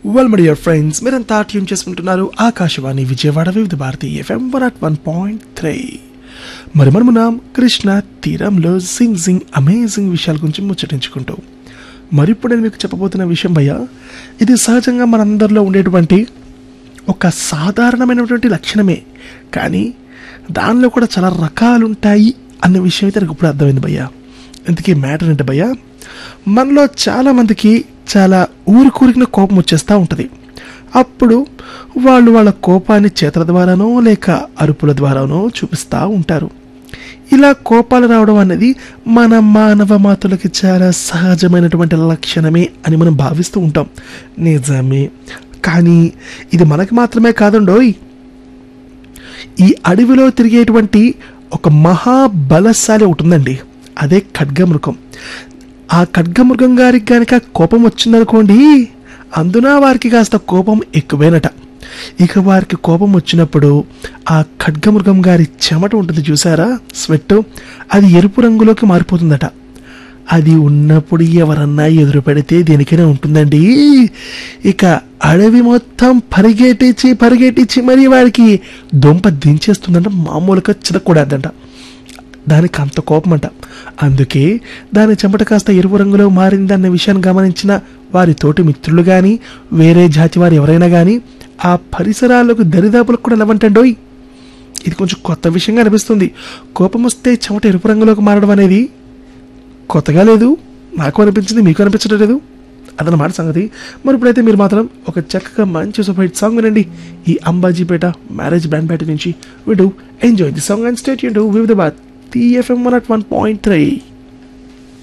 well my dear friends మీరంతా tune చేసుకుంటున్నారు Akashvani Vijayawada Vividh Bharati FM one at one point three మరి మనమున్నాం కృష్ణ తీరంలో సింగ్ సింగ్ అమేజింగ్ విషయాల గురించి ముచ్చటించుకుంటూ మరి ఇప్పుడు నేను మీకు చెప్పబోతున్న విషయం భయ్య ఇది సహజంగా మనందరిలో ఉండేటువంటి ఒక సాధారణమైనటువంటి లక్షణమే కానీ దానిలో కూడా చాలా రకాలు ఉంటాయి అన్న విషయం అయితే నాకు ఇప్పుడు అర్థమైంది భయ్య ఇంతకీ మ్యాటర్ ఏంటి భయ్య మనలో చాలామందికి చాలా ఊరికూరికిన కోపం వచ్చేస్తూ ఉంటుంది అప్పుడు వాళ్ళు వాళ్ళ కోపాన్ని చేతుల ద్వారానో లేక అరుపుల ద్వారానో చూపిస్తూ ఉంటారు ఇలా కోపాలు రావడం అనేది మన మానవ మాతులకి చాలా సహజమైనటువంటి లక్షణమే అని మనం భావిస్తూ ఉంటాం నిజమే కానీ ఇది మనకి మాత్రమే కాదండోయ్ ఈ అడవిలో తిరిగేటువంటి ఒక మహాబలశాలి ఒకటి ఉందండి అదే ఖడ్గమృగం ఆ ఖడ్గమృగం గారికి కనుక కోపం వచ్చిందనుకోండి అందున వారికి కాస్త కోపం ఎక్కువేనట ఇక వారికి కోపం వచ్చినప్పుడు ఆ ఖడ్గమృగం గారి చెమట ఉంటుంది చూసారా స్వెట్ అది ఎరుపు రంగులోకి మారిపోతుందట అది ఉన్నప్పుడు ఎవరన్నా ఎదురు పెడితే దేనికైనా ఉంటుందండి ఇక అడవి మొత్తం పరిగెట్టించి పరిగెట్టించి మరి వాడికి దొంప దించేస్తుందంట మామూలుగా చితకూడదంట దానికి అంత కోపం అంట అందుకే దాని చెమట కాస్త ఎరుపు రంగులో మారిందన్న విషయాన్ని గమనించిన వారి తోటి మిత్రులు కానీ వేరే జాతి వారు ఎవరైనా కానీ ఆ పరిసరాలకు దరిదాపులకు కూడా లేవంటండోయ్ ఇది కొంచెం కొత్త విషయంగా అనిపిస్తుంది కోపం వస్తే చెమట ఎరుపు రంగులోకి మారడం అనేది కొత్తగా లేదు నాకు అనిపించింది మీకు అనిపించడం లేదు అదనమాట సంగతి మరి ఇప్పుడైతే మీరు మాత్రం ఒక చక్కగా మంచి సూపర్ హిట్ సాంగ్ వినండి ఈ అంబాజీపేట మ్యారేజ్ బ్యాండ్ బ్యాట్ నుంచి విడు enjoy the song and stay యూన్ వివిధ బాత్ టీఎఫ్ఎం one at one point three